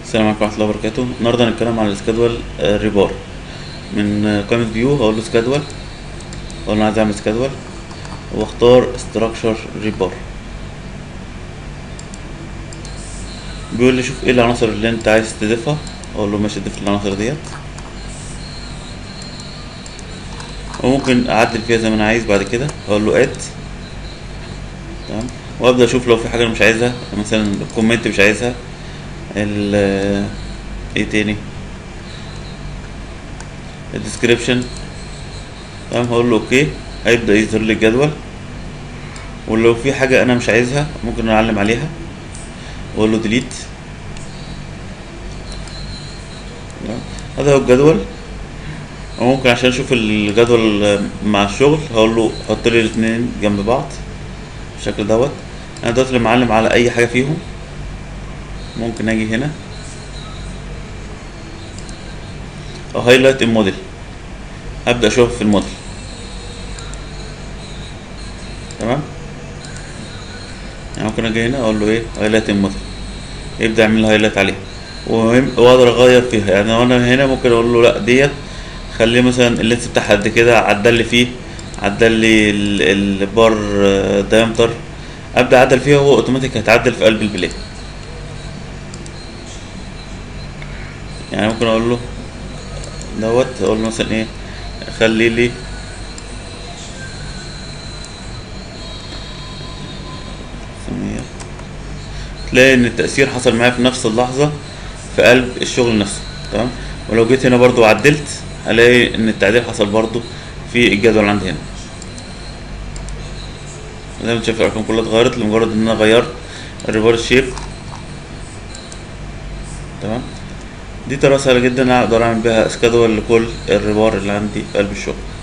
السلام عليكم ورحمة الله وبركاته النهاردة هنتكلم عن السكادول آه، ريبار من آه، قائمة فيو هقول له سكادول اقول له انا عايز اعمل سكادول واختار ستراكشر ريبار بيقول لي شوف ايه العناصر اللي انت عايز تضيفها اقول له ماشي ضيف العناصر ديت وممكن اعدل فيها زي ما انا عايز بعد كده اقول له اد تمام وابدا اشوف لو في حاجه انا مش عايزها مثلا الكومنت مش عايزها ال ايه تاني الديسكريبشن تمام هقول له اوكي هيبدا يظهر لي الجدول ولو في حاجه انا مش عايزها ممكن اعلم عليها واقول له ديليت هذا هو الجدول وممكن عشان اشوف الجدول مع الشغل هقول له حط لي الاثنين جنب بعض بالشكل دوت انا دلوقتي معلم على اي حاجه فيهم ممكن اجي هنا هايلايت الموديل ابدا اشوف في الموديل تمام يعني ممكن اجي هنا اقول له ايه هايلايت الموديل يبدا يعمل لي هايلايت عليها ومهم- واقدر اغير فيها يعني وانا هنا ممكن اقول له لا ديت خليه مثلا اللينس بتاعها قد كده عدل لي فيه عدل لي ال- البار دايمتر ابدا اعدل فيها وهو اوتوماتيك هيتعدل في قلب البلاي يعني ممكن اقول له دوت اقول له مثلا ايه خلي لي ثمانية. تلاقي ان التأثير حصل معايا في نفس اللحظة في قلب الشغل نفسه تمام ولو جيت هنا برضو وعدلت هلاقي ان التعديل حصل برضو في الجدول عندي هنا زي ما انت شايف الارقام كلها اتغيرت لمجرد ان انا غيرت الريفرس شيب تمام دي طريقة سهلة جدا اقدر اعمل بيها سكادول لكل الريبار اللي عندي في قلب الشغل